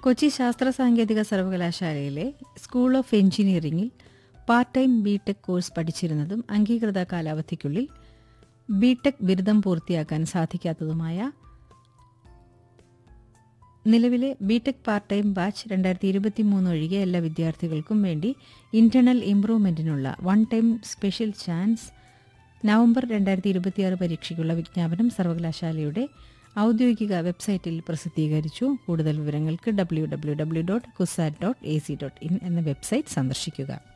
കൊച്ചി ശാസ്ത്ര സാങ്കേതിക സർവകലാശാലയിലെ സ്കൂൾ ഓഫ് എഞ്ചിനീയറിംഗിൽ പാർട്ട് ടൈം ബിടെക് കോഴ്സ് പഠിച്ചിരുന്നതും അംഗീകൃത കാലാവധിക്കുള്ളിൽ ബിടെക് ബിരുദം പൂർത്തിയാക്കാൻ സാധിക്കാത്തതുമായ നിലവിലെ ബിടെക് പാർട്ട് ടൈം ബാച്ച് രണ്ടായിരത്തി ഇരുപത്തി മൂന്ന് ഒഴികെ എല്ലാ വിദ്യാർത്ഥികൾക്കും വേണ്ടി ഇന്റേണൽ ഇംപ്രൂവ്മെന്റിനുള്ള one time special chance November രണ്ടായിരത്തി ഇരുപത്തിയാറ് പരീക്ഷയ്ക്കുള്ള വിജ്ഞാപനം സർവകലാശാലയുടെ ഔദ്യോഗിക വെബ്സൈറ്റിൽ പ്രസിദ്ധീകരിച്ചു കൂടുതൽ വിവരങ്ങൾക്ക് W W W dot CUSAT dot A C dot in എന്ന വെബ്സൈറ്റ് സന്ദർശിക്കുക